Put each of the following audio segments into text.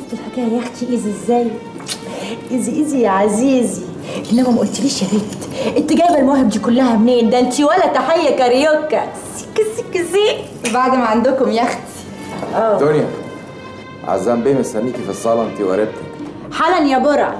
شفت الحكايه يا اختي ايزي ازاي ايزي ايزي يا عزيزي انما ما قلتليش يا بنت انت جايبه المواهب دي كلها منين ده انت ولا تحيه كاريوكا سيك سيك سيك بعد ما عندكم يا اختي دنيا عزام بيه مستنيكي في الصاله انت وقريبتك حالا يا برع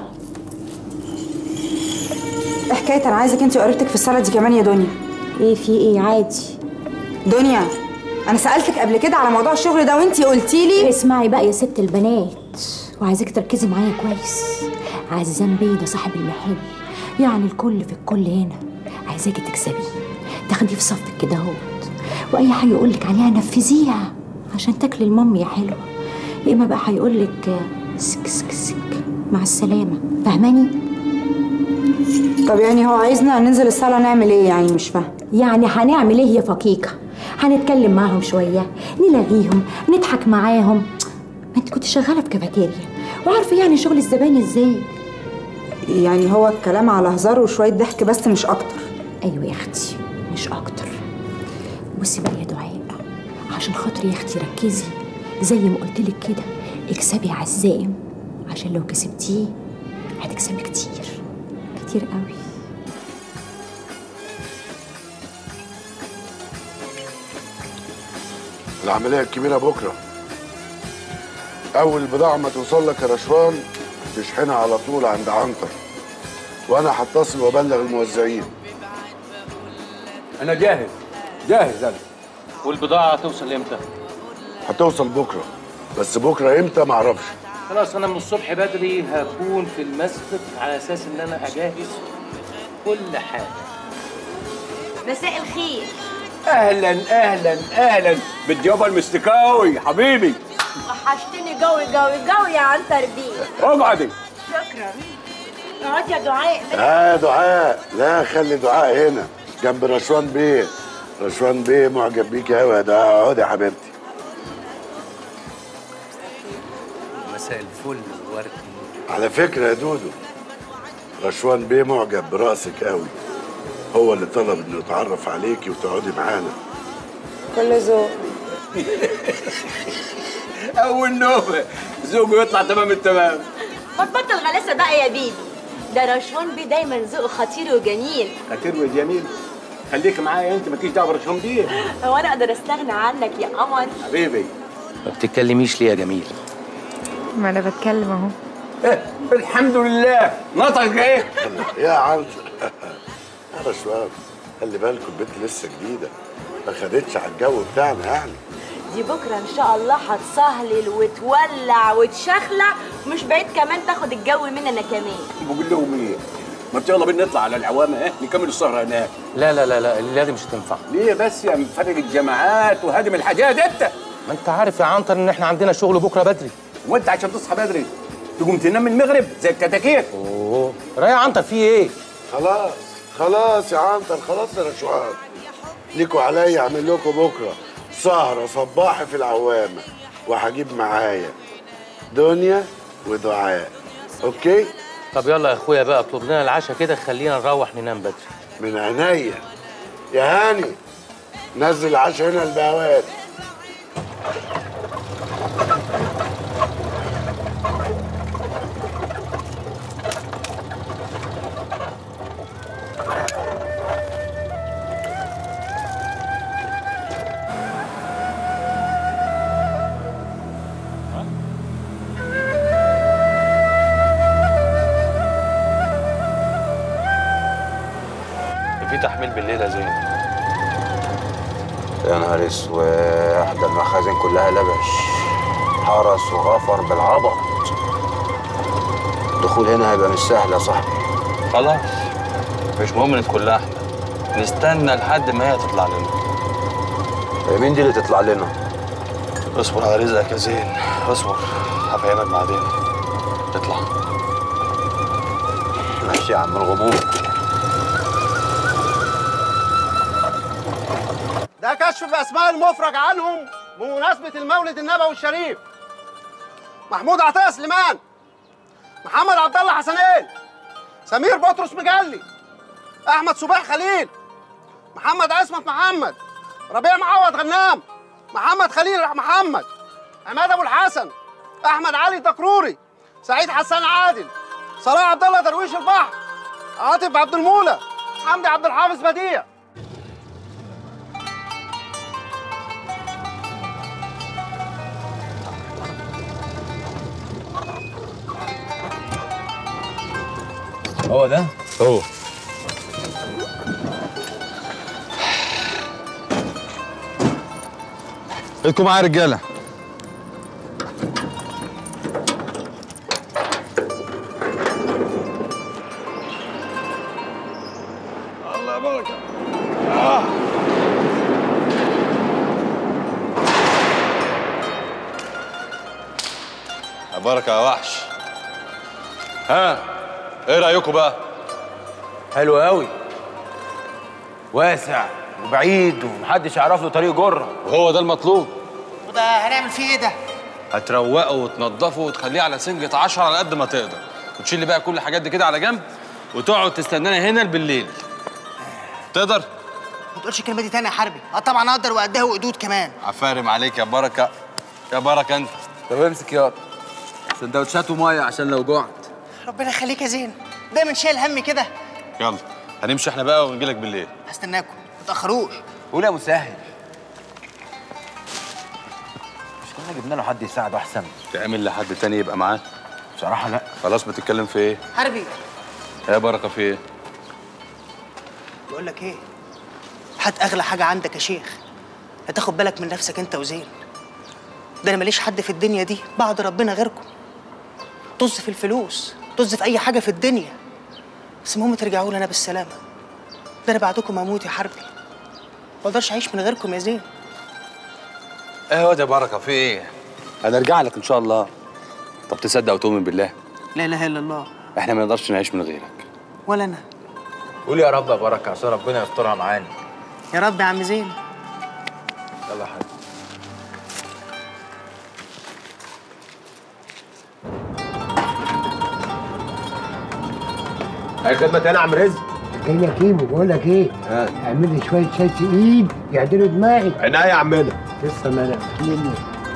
إيه حكايه انا عايزك انت وقريبتك في الصاله دي كمان يا دنيا ايه في ايه عادي دنيا انا سالتك قبل كده على موضوع الشغل ده وانت قلتي لي اسمعي بقى يا ست البنات وعايزاكي تركزي معايا كويس عزام بيه ده صاحب المحل يعني الكل في الكل هنا عايزاكي تكسبيه تاخديه في صفك كده اهوت واي حاجه يقولك عليها نفذيها عشان تاكلي المام يا حلوه يا اما بقى هيقولك سك سك سك مع السلامه فاهماني طب يعني هو عايزنا ننزل الصاله نعمل ايه يعني مش فاهمه يعني هنعمل ايه يا فقيقه هنتكلم معاهم شويه نلاغيهم نضحك معاهم ما انت كنت شغاله في كافيتيريا وعارفه يعني شغل الزبائن ازاي يعني هو الكلام على هزار وشويه ضحك بس مش اكتر ايوه يا اختي مش اكتر بصي بقى يا دعاء عشان خاطري يا اختي ركزي زي ما قلت لك كده اكسبي عزام عشان لو كسبتيه هتكسبي كتير كتير قوي العملية الكبيرة بكرة أول البضاعة ما توصل لك يا رشوان تشحنها على طول عند عنتر وأنا هتصل وأبلغ الموزعين انا جاهز جاهز انا والبضاعه هتوصل امتى هتوصل بكرة بس بكرة إمتى معرفش خلاص انا من الصبح بدري هكون في المسجد على اساس ان انا اجهز كل حاجه مساء الخير اهلا اهلا اهلا بالجواب المستكاوي حبيبي وحشتني قوي قوي قوي يا عنتر بيه اقعدي شكرا اقعد يا دعاء آه دعاء لا خلي دعاء هنا جنب رشوان بيه رشوان بيه معجب بيك أوي يا دعاء اقعدي يا حبيبتي مساء الفل والورد على فكرة يا دودو رشوان بيه معجب براسك قوي هو اللي طلب انه يتعرف عليكي وتقعدي معانا كل ذوق اول نوبه زوجه يطلع تمام التمام ما تبطل غلاسه بقى يا بيبي ده رشوان بيه دايما ذوقه خطير وجميل خطير وجميل خليك معايا انت مالكيش دعوه برشهم دي هو انا اقدر استغنى عنك يا قمر حبيبي ما بتتكلميش ليه يا جميل ما انا بتكلم اهو إيه الحمد لله نطق ايه يا عنتر يا رشوان خلي بالكم البنت لسه جديدة ما خدتش على الجو بتاعنا يعني دي بكره ان شاء الله هتصهلل وتولع وتشخلع مش بعيد كمان تاخد الجو مننا كمان بقول لهم ايه ما يلا بينا نطلع على العوامه ايه نكمل السهره هناك لا لا لا لا الليله دي مش هتنفع ليه بس يا مفرق الجماعات وهادم الحاجات انت ما انت عارف يا عنتر ان احنا عندنا شغل بكره بدري وانت عشان تصحى بدري تقوم تنام من المغرب زي الكتاكيت اوه رايح عنتر في ايه خلاص خلاص يا عنتر خلاص يا رشوان ليكوا عليا اعمل لكم بكرة سهرة صباحي في العوامة وهجيب معايا دنيا ودعاء اوكي طب يلا يا اخويا بقى اطلب لنا العشاء كده خلينا نروح ننام بدري من عينيا يا هاني نزل العشاء هنا البهوات في تحميل بالليل يا زين يا نهار اسود ده المخازن كلها لبش حرس وغفر بالعبط الدخول هنا هيبقى مش سهل يا صاحبي خلاص مش مهم ندخل لها احنا نستنى لحد ما هي تطلع لنا هي مين دي اللي تطلع لنا اصبر على رزقك يا زين اصبر هفهمك بعدين اطلع ماشي يا عم الغموض ده كشف بأسماء المفرج عنهم بمناسبة المولد النبوي الشريف محمود عطية سليمان محمد عبد الله حسنين سمير بطرس مجلي أحمد صبيح خليل محمد عصمت محمد ربيع معوض غنام محمد خليل محمد عماد أبو الحسن احمد علي تكروري سعيد حسان عادل صلاح عبد الله درويش البحر عاطف عبد المولى حمدي عبد الحافظ بديع هو ده هو ايدكم معايا يا رجاله الله يا بركه آه. يا بركه يا وحش ها ايه رايكم بقى حلو قوي واسع وبعيد ومحدش يعرف له طريق جره وهو ده المطلوب وده هنعمل فيه ايه ده؟ هتروقه وتنضفه وتخليه على سنجة 10 على قد ما تقدر وتشيل بقى كل الحاجات دي كده على جنب وتقعد تستنانا هنا بالليل تقدر ما تقولش الكلمه دي تاني يا حربي اه طبعا اقدر وقدها وقدود كمان عفارم عليك يا بركه يا بركه انت طب امسك ياض سندوتشات وميه عشان لو جوعت ربنا يخليك يا زين دايما شايل همي كده يلا هنمشي احنا بقى ونجي لك بالليل هستناكم ما تاخروش قول يا مسهل مش كنا جبنا له حد يساعده احسن تعمل لحد تاني يبقى معاه بصراحه لا خلاص بتتكلم في ايه حربي يا بركه في ايه بقول لك ايه هات اغلى حاجه عندك يا شيخ هتاخد بالك من نفسك انت وزين ده انا ماليش حد في الدنيا دي بعد ربنا غيركم طز في الفلوس طز في اي حاجه في الدنيا بس المهم ترجعوا لي انا بالسلامه ده انا بعدكم هموت يا حربي ما اقدرش اعيش من غيركم يا زين ايه يا واد يا بركه في ايه هنرجع لك ان شاء الله طب تصدق وتؤمن بالله لا اله الا الله احنا ما نقدرش نعيش من غيرك ولا انا قول يا رب يا بركه عشان ربنا يسترها معانا يا رب يا عم زين يلا يا حبيبي اي خدمه تاني يا عم رزق جاي يا كيمو بقول لك ايه اعمل لي شويه شاي تقيل يعدلوا دماغي عينيا يا عمنا لسه ما نمت منه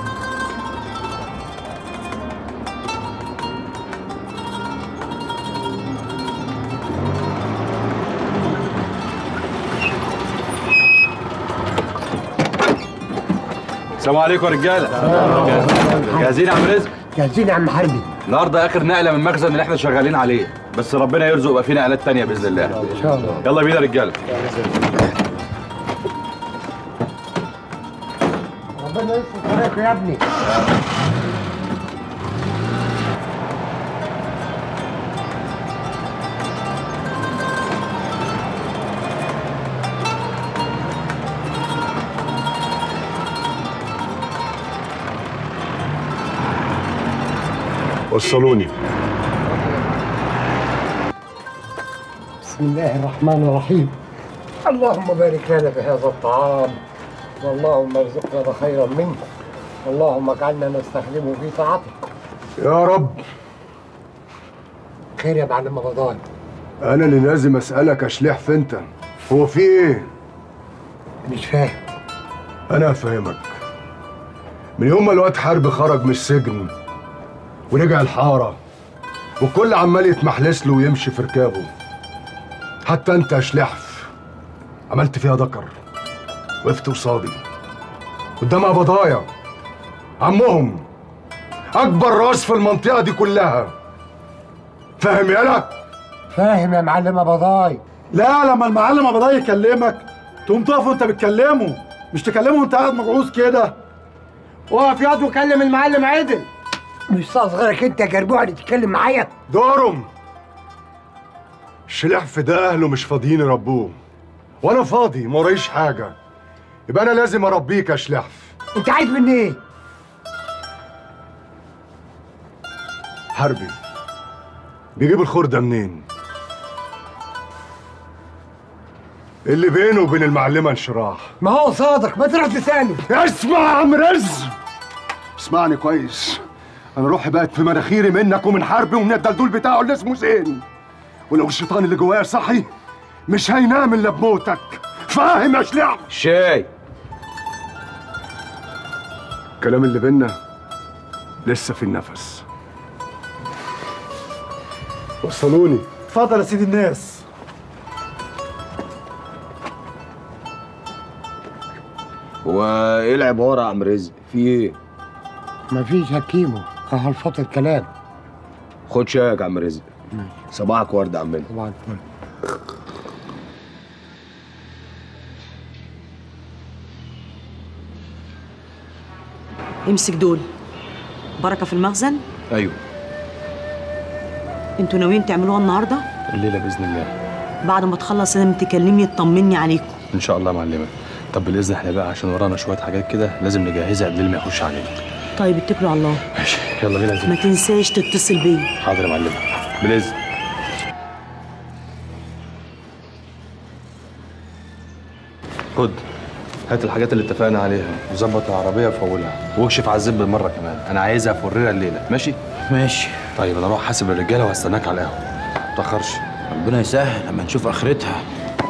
السلام عليكم يا رجاله جاهزين يا عم رزق جاهزين يا عم حربي النهارده اخر نقله من المخزن اللي احنا شغالين عليه بس ربنا يرزق يبقى في نقلات تانية باذن الله ان شاء الله يلا بينا يا رجاله ربنا يستر طريقك يا ابني وصلوني بسم الله الرحمن الرحيم اللهم بارك لنا بهذا الطعام واللهم ارزقنا خيرا منه اللهم اجعلنا نستخدمه في طاعتك يا رب خير يا معلم رمضان انا اللي لازم اسالك يا شليح انت هو في ايه مش فاهم انا هفهمك من يوم ما الواد حرب خرج من السجن ورجع الحاره والكل عمال يتمحلس له ويمشي في ركابه حتى انت يا شلحف عملت فيها ذكر وقفت قصادي قدام قبضايا عمهم اكبر راس في المنطقه دي كلها فاهم يالا فاهم يا معلم ابضاي لا لما المعلم ابضاي يكلمك تقوم تقف وانت بتكلمه مش تكلمه وانت قاعد مجعوز كده اقف ياض وكلم المعلم عدل مش صغرك انت يا جربوع اللي تتكلم معايا دورم الشلحف ده اهله مش فاضيين يربوه وانا فاضي ما ورايش حاجه يبقى انا لازم اربيك يا شلحف انت عايز مني ايه حربي بيجيب الخردة منين؟ اللي بينه وبين المعلمة انشراح ما هو صادق ما تروح لسانه اسمع يا عم رز اسمعني كويس انا روحي بقت في مناخيري منك ومن حربي ومن الدلدول بتاعه اللي اسمه زين ولو الشيطان اللي جوايا صحي مش هينام الا بموتك فاهم يا شلع شاي الكلام اللي بينا لسه في النفس وصلوني اتفضل يا سيدي الناس هو ايه العباره يا عم رزق في ايه مفيش هكيمه هلفط الكلام خد شايك يا عم رزق صباحك ورد يا عمنا طبعا امسك دول بركه في المخزن ايوه انتوا ناويين تعملوها النهارده الليله باذن الله بعد ما تخلص لازم تكلمني تطمني عليكم ان شاء الله يا معلمه طب بالاذن احنا بقى عشان ورانا شويه حاجات كده لازم نجهزها قبل ما يخش علينا طيب اتكلوا على الله ماشي يلا بينا يا ما زين تنساش تتصل بيا حاضر يا معلمه بالاذن خد هات الحاجات اللي اتفقنا عليها وظبط العربيه وفولها واكشف على الزب بالمره كمان انا عايزها فريره الليله ماشي ماشي طيب انا اروح حاسب الرجاله وهستناك على القهوه ما تاخرش ربنا يسهل لما نشوف اخرتها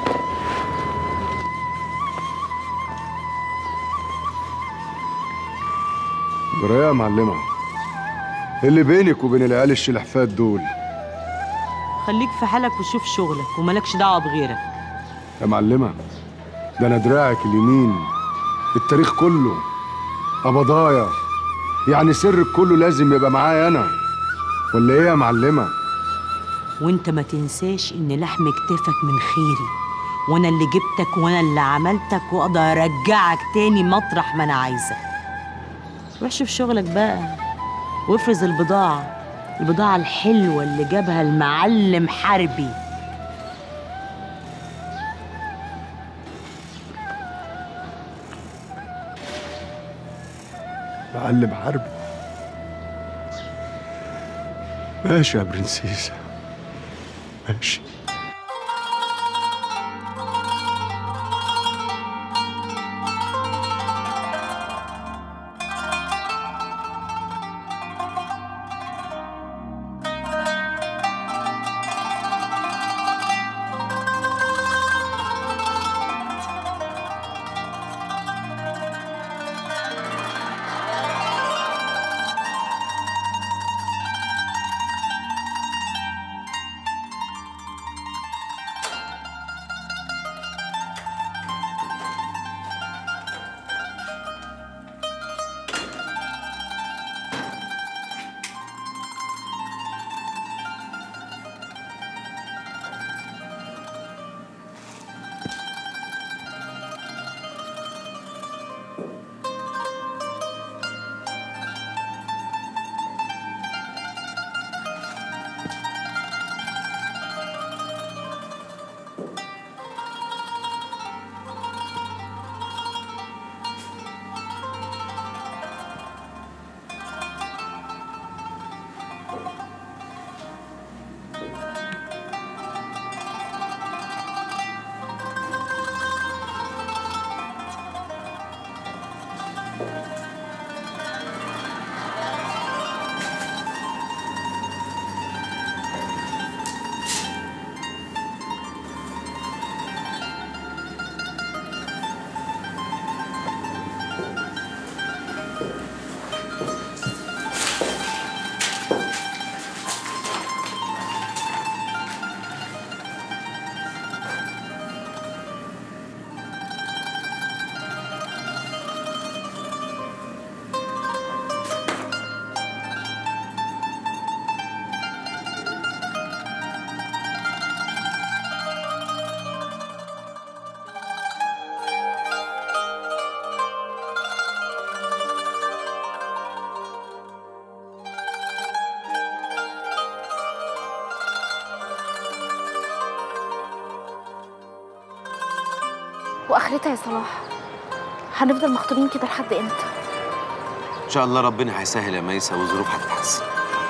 جرايه يا معلمه إيه اللي بينك وبين العيال الشلحفات دول خليك في حالك وشوف شغلك ومالكش دعوه بغيرك يا معلمه ده انا دراعك اليمين التاريخ كله قبضايا يعني سرك كله لازم يبقى معايا انا ولا ايه يا معلمه وانت ما تنساش ان لحم كتافك من خيري وانا اللي جبتك وانا اللي عملتك واقدر ارجعك تاني مطرح ما انا عايزه روح شوف شغلك بقى وافرز البضاعه البضاعه الحلوه اللي جابها المعلم حربي معلم حربي ماشي يا برنسيسة ماشي واخرتها يا صلاح هنفضل مخطوبين كده لحد امتى ان شاء الله ربنا هيسهل يا ميسة والظروف هتتحسن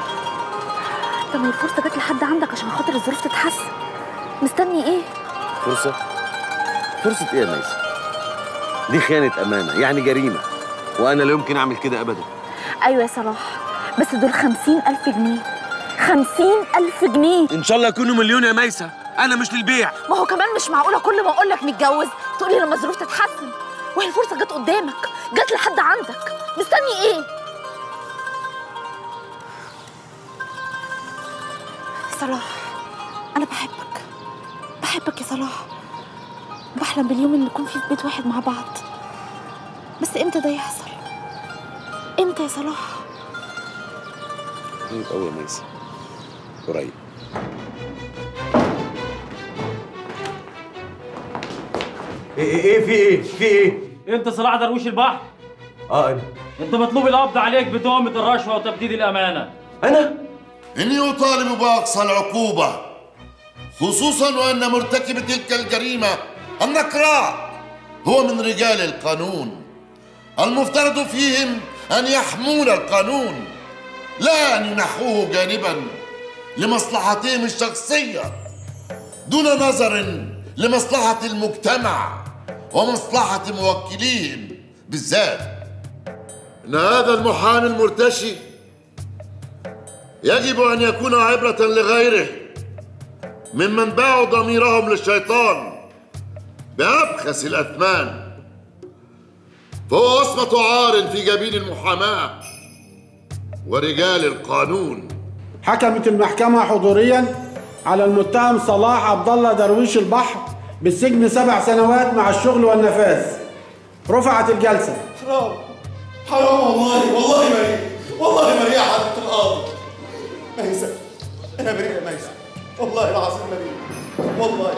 طب ما الفرصه جت لحد عندك عشان خاطر الظروف تتحسن مستني ايه فرصة فرصة ايه يا ميسة دي خيانة أمانة يعني جريمة وأنا لا يمكن أعمل كده أبدا ايوه يا صلاح بس دول خمسين الف جنيه خمسين الف جنيه إن شاء الله يكونوا مليون يا ميسة أنا مش للبيع ما هو كمان مش معقوله كل ما اقول لك نتجوز تقولي لما الظروف تتحسن وهي الفرصه جت قدامك جت لحد عندك مستني ايه صلاح انا بحبك بحبك يا صلاح بحلم باليوم اللي نكون فيه في بيت واحد مع بعض بس امتى ده يحصل امتى يا صلاح قريب قوي يا ميسي قريب ايه ايه ايه في ايه في ايه انت صلاح درويش البحر اه انا انت مطلوب القبض عليك بتهمه الرشوه وتبديد الامانه انا إني أطالب بأقصى العقوبة خصوصا وأن مرتكب تلك الجريمة النكراء هو من رجال القانون المفترض فيهم أن يحمون القانون لا أن ينحوه جانبا لمصلحتهم الشخصية دون نظر لمصلحة المجتمع ومصلحة موكليهم بالذات إن هذا المحامي المرتشي يجب أن يكون عبرة لغيره ممن باعوا ضميرهم للشيطان بأبخس الأثمان فهو وصمة عار في جبين المحاماة ورجال القانون حكمت المحكمة حضوريا على المتهم صلاح عبد الله درويش البحر بالسجن سبع سنوات مع الشغل والنفاذ رفعت الجلسة حرام حرام والله والله بريء والله بريء يا حضرة القاضي ميسة أنا بريء يا ميسة والله العظيم بريء والله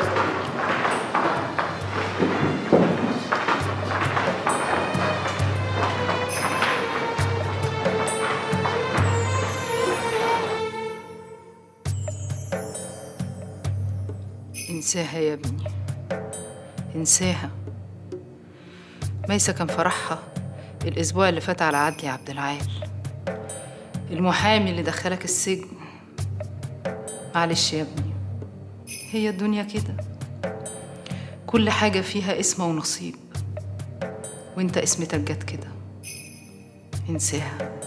انساها يا ابني انساها ميسة كان فرحها الأسبوع اللي فات على عدلي عبد العال المحامي اللي دخلك السجن معلش يا ابني هي الدنيا كده كل حاجة فيها اسم ونصيب وانت اسمتك جت كده انساها